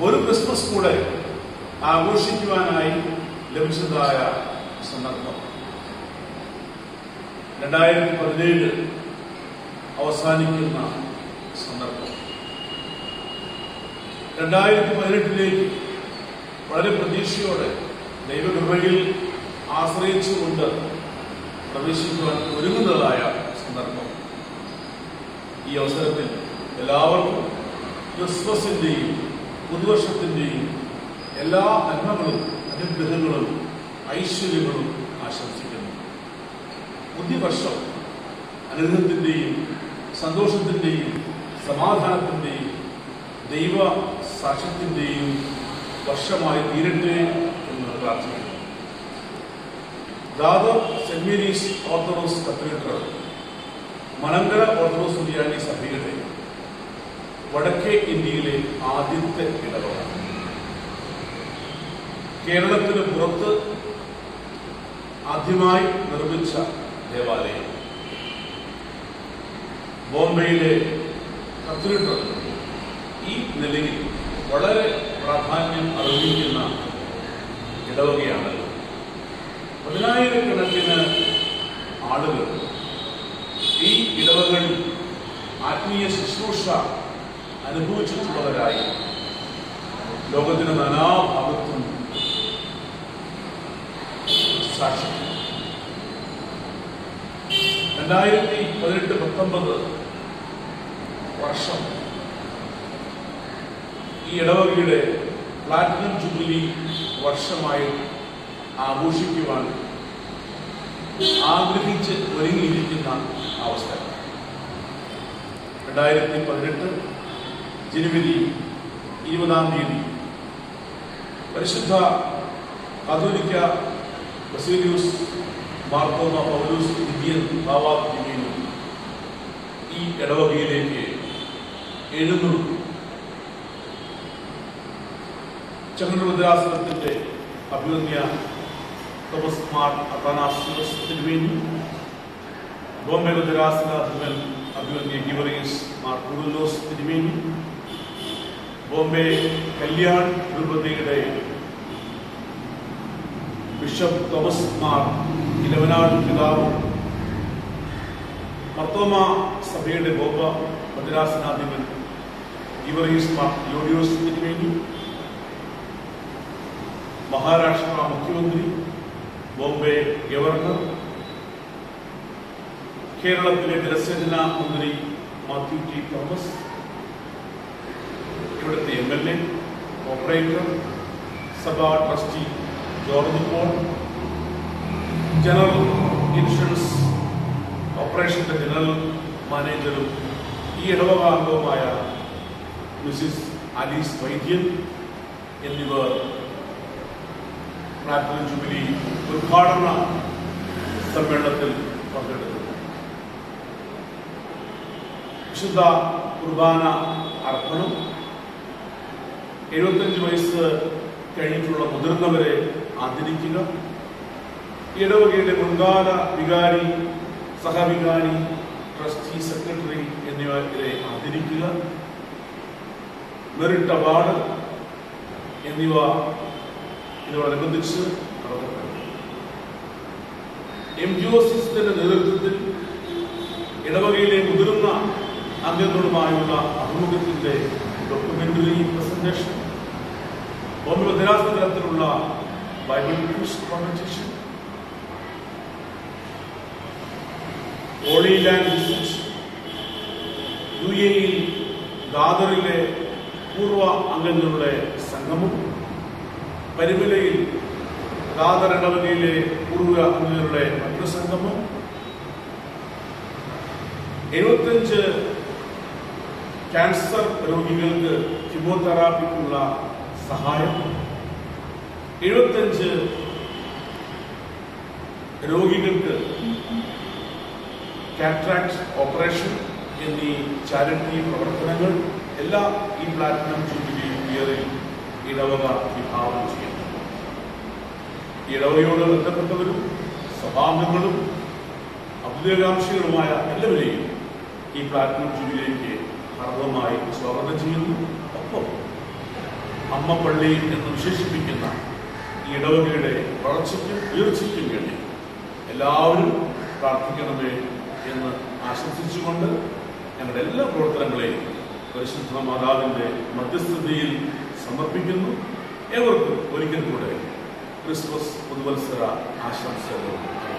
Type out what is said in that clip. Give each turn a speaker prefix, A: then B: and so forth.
A: ഒരു ക്രിസ്മസ് കൂടെ ആഘോഷിക്കുവാനായി ലഭിച്ചതായ സന്ദർഭം രണ്ടായിരത്തി പതിനേഴ് അവസാനിക്കുന്ന സന്ദർഭം രണ്ടായിരത്തി പതിനെട്ടിലേക്ക് വളരെ പ്രതീക്ഷയോടെ ദൈവകൃപയിൽ ആശ്രയിച്ചുകൊണ്ട് പ്രവേശിക്കുവാൻ ഒരുങ്ങുന്നതായ സന്ദർഭം ഈ അവസരത്തിൽ എല്ലാവർക്കും ക്രിസ്മസിന്റെയും പുതുവർഷത്തിന്റെയും എല്ലാ നന്മകളും അനുഗ്രഹങ്ങളും ഐശ്വര്യങ്ങളും ആശംസിക്കുന്നു പുതിയ വർഷം അനുഗ്രഹത്തിന്റെയും സന്തോഷത്തിന്റെയും സമാധാനത്തിന്റെയും ദൈവ സാക്ഷ്യത്തിന്റെയും വർഷമായി തീരട്ടെ എന്ന് പ്രാർത്ഥിക്കുന്നു Dadar saint Mary's orthodox cathedral Malankara orthodox സുറിയാനി സഭയുടെ വടക്കേ ഇന്ത്യയിലെ ആദ്യത്തെ ഇടവക കേരളത്തിന് പുറത്ത് ആദ്യമായി നിർമ്മിച്ച ദേവാലയം ബോംബെയിലെ കത്തീഡ്രൽ ഈ നിലയിൽ വളരെ പ്രാധാന്യം അർഹിക്കുന്ന ഇടവകയാണ് പതിനായിരക്കണക്കിന് ആളുകൾ ഈ ഇടവകളിൽ ആത്മീയ ശുശ്രൂഷ അനുഭവിച്ചിട്ടുള്ളവരായി ലോകത്തിന്റെ നാനാഭാഗത്തും സാക്ഷി രണ്ടായിരത്തി പതിനെട്ട് പത്തൊമ്പത് വർഷം ഈ ഇടവകയുടെ പ്ലാറ്റിനം ജൂബിലി വർഷമായി ആഘോഷിക്കുവാൻ ആഗ്രഹിച്ച് ഒരുങ്ങിയിരിക്കുന്ന അവസ്ഥ രണ്ടായിരത്തി പതിനെട്ട് ജനുവരി ഇരുപതാം തീയതി പരിശുദ്ധ കത്തോലിക്ക ബസീലിയൂസ് മാർത്തോമ പൗലൂസ് ഇന്ത്യൻ ഭാവാത്മീയനും ഈ ഇടവകയിലേക്ക് എഴുന്നള്ളി ചന്ദ്രഭദ്രാസനത്തിന്റെ അഭിമന്യ തോമസ് മാർ അത്താനാസിയോസ് തിരുവേനി ബോംബെ ഭദ്രാസന അഭിമൻ അഭിമന്യ ഗിവറീസ് മാർ കുറുലോസ് തിരുവേനി ബോംബെ കല്യാൺ തിരുപതിയുടെ ബിഷപ്പ് തോമസ് മാർ ഇലവനാട് പിതാവ് മർത്തോമ സഭയുടെ ബോംബ ഭദ്രാസനാധിപൻ ഗിവറീസ് മാർ യോഡിയോസ് തിരുവേനി മഹാരാഷ്ട്ര മുഖ്യമന്ത്രി ബോംബെ ഗവർണർ കേരളത്തിലെ ജലസേചന മന്ത്രി മാത്യു ടി തോമസ് ഇവിടുത്തെ എം എൽ എ ഓപ്പറേറ്റർ സഭാ trustee George Paul general insurance ഓപ്പറേഷന്റെ ജനറൽ മാനേജറും ഈ ഇടവക അംഗവുമായ മിസിസ് അലീസ് വൈദ്യൻ എന്നിവർ പ്ലാറ്റിനം ജൂബിലി ഉദ്ഘാടന സമ്മേളനത്തിൽ പങ്കെടുത്തു വിശുദ്ധ കുർബാന അർപ്പണം എഴുപത്തഞ്ച് വയസ്സ് കഴിഞ്ഞിട്ടുള്ള മുതിർന്നവരെ ആദരിക്കുക ഇടവകയുടെ മുൻകാല വികാരി സഹവികാരി ട്രസ്റ്റി സെക്രട്ടറി എന്നിവരെ ആദരിക്കുക മെറിറ്റ് അവാർഡ് എന്നിവ ഇതിനോടനുബന്ധിച്ച് നടത്തപ്പെടും എം ജി ഒ സിസ്റ്റത്തിന്റെ നേതൃത്വത്തിൽ ഇടവകയിലെ മുതിർന്ന അംഗങ്ങളുമായുള്ള അഭിമുഖത്തിന്റെ ഡോക്യുമെന്ററി പ്രസന്റേഷൻ ബോംബെ മദ്രാസ് തലത്തിലുള്ള Bible quiz competition holy land visit U എയിൽ ദാദറിലെ പൂർവ്വ അംഗങ്ങളുടെ സംഗമം പരിമലയിൽ ദാദർ ഇടവകയിലെ പൂർവ്വ അംഗങ്ങളുടെ മറ്റൊരു സംഗമം എഴുപത്തഞ്ച് ക്യാൻസർ രോഗികൾക്ക് കീമോതെറാപ്പിക്കുള്ള സഹായം എഴുപത്തഞ്ച് രോഗികൾക്ക് കാട്രാക്ട് ഓപ്പറേഷൻ എന്നീ ചാരിറ്റി പ്രവർത്തനങ്ങൾ എല്ലാം ഈ പ്ലാറ്റിനം ജൂബിലി ഇയറിൽ ഇടവക വിഭാവനം ചെയ്യുന്നു ഈ ഇടവകയോട് ബന്ധപ്പെട്ടവരും സഭാംഗങ്ങളും അഭ്യുദയകാംക്ഷികളുമായ എല്ലാവരെയും ഈ പ്ലാറ്റിനം ജൂബിലിയിലേക്ക് ഹർവമായി സ്വാഗതം ചെയ്യുന്നു ഒപ്പം അമ്മ പള്ളി എന്ന് വിശേഷിപ്പിക്കുന്ന ഈ ഇടവകയുടെ വളർച്ചയ്ക്കും ഉയർച്ചയ്ക്കും വേണ്ടി എല്ലാവരും പ്രാർത്ഥിക്കണമേ എന്ന് ആശംസിച്ചുകൊണ്ട് ഞങ്ങളുടെ എല്ലാ പ്രവർത്തനങ്ങളെയും പരിശുദ്ധ മാതാവിൻ്റെ മധ്യസ്ഥതയിൽ സമർപ്പിക്കുന്നു ഏവർക്കും ഒരിക്കൽ കൂടെ ക്രിസ്മസ് പുതുവത്സര ആശംസകൾ